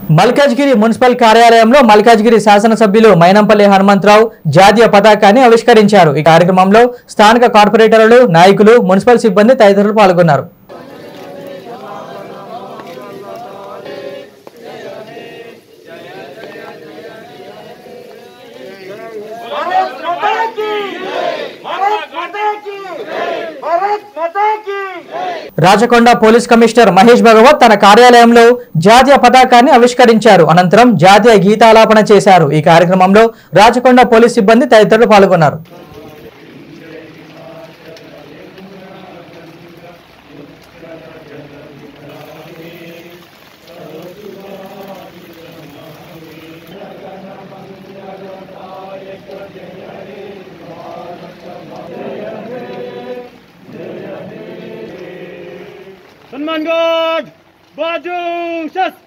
Malkajgiri municipal కార్యాలయంలో మల్కాజ్గిరి శాసనసభ్యులు మైనంపల్లి హనుమంతరావు జాతీయ పతాకాన్ని ఆవిష్కరించారు ఈ కార్యక్రమంలో స్థానిక కార్పొరేటర్లు నాయకులు మున్సిపల్ సిబ్బంది తదితరులు పాల్గొన్నారు भारत माता की भारत माता की भारत माता की రాచకొండ పోలీస్ కమిషనర్ మహేష్ భగవత్ తన కార్యాలయంలో జాతీయ పతాకాన్ని ఆవిష్కరించారు అనంతరం జాతీయ గీతాలాపన చేశారు ఈ కార్యక్రమంలో రాచకొండ పోలీస్ సిబ్బంది తదితరులు పాల్గొన్నారు सन्मानगढ़ बाजू शस्त्र